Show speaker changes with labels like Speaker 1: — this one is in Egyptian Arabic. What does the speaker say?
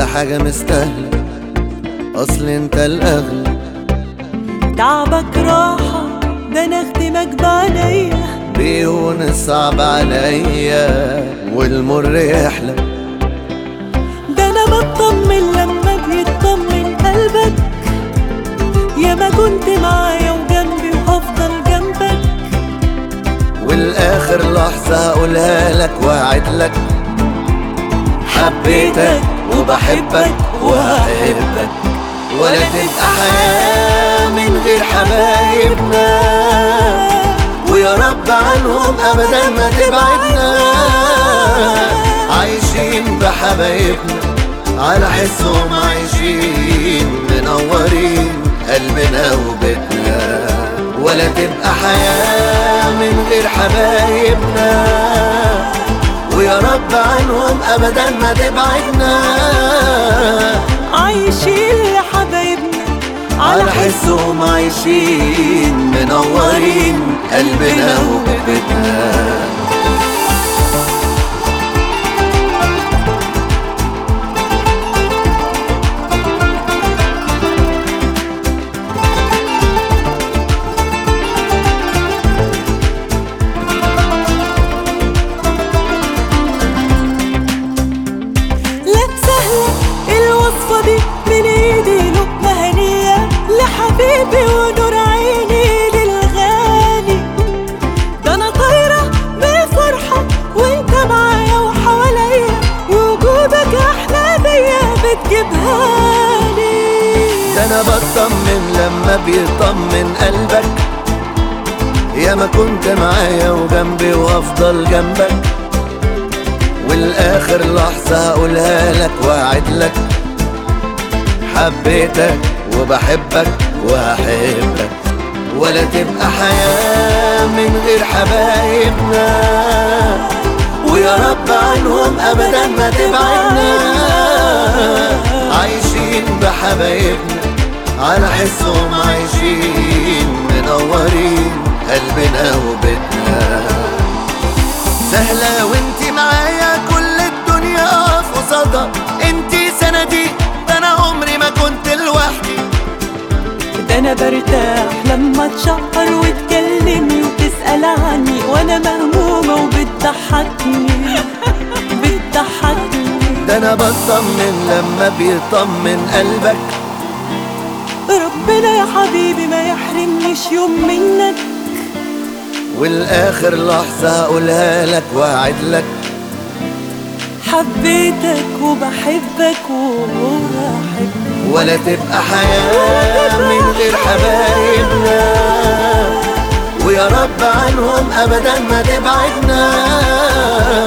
Speaker 1: حاجة مستاهلة أصل انت الأغلى
Speaker 2: تعبك راحة ده انا اخدمك بعينيا
Speaker 1: بيهون الصعب عليا والمر يحلى
Speaker 2: ده انا بطمن لما بيطمن قلبك يا ما كنت معايا وجنبي وهفضل جنبك
Speaker 1: والآخر لحظة هقولها لك وأعد لك حبيتك وبحبك وهحبك ولا تبقى حياة من غير حبايبنا ويا رب عنهم أبدا ما تبعدنا عايشين بحبايبنا على حسهم عايشين منورين قلبنا وبيتنا ولا تبقى حياة من غير حبايبنا ويا رب عنهم أبدا ما تبعدنا
Speaker 2: عايشين لحبايبنا
Speaker 1: على حسهم عايشين منورين قلبنا وبيتنا
Speaker 2: لا سهلة الوصفة دي من ايدي لقمة هنية لحبيبي ونور عيني للغالي ده انا طايرة بالفرحة وانت معايا وحواليا وجودك احلى بيا بتجيبها لي
Speaker 1: ده انا بطمن لما بيطمن قلبك يا ما كنت معايا وجنبي وافضل جنبك والاخر لحظة هقولها لك واعد لك حبيتك وبحبك وهحبك ولا تبقى حياة من غير حبايبنا ويا رب عنهم ابدا ما تبعدنا عايشين بحبايبنا على حسهم عايشين منورين قلبنا وبيتنا سهلة وانتي معايا كل الدنيا اقف قصادها انتي سندي ده انا عمري ما كنت لوحدي
Speaker 2: ده انا برتاح لما تشقر وتكلمني وتسأل عني وانا مهمومة وبتضحكني بتضحكني
Speaker 1: ده انا بطمن لما بيطمن قلبك
Speaker 2: ربنا يا حبيبي ما يحرمنيش يوم منك
Speaker 1: والاخر لحظة هقولها لك واعد لك
Speaker 2: حبيتك وبحبك وهحبك
Speaker 1: ولا تبقى حياة من غير حبايبنا ويا رب عنهم ابدا ما تبعدنا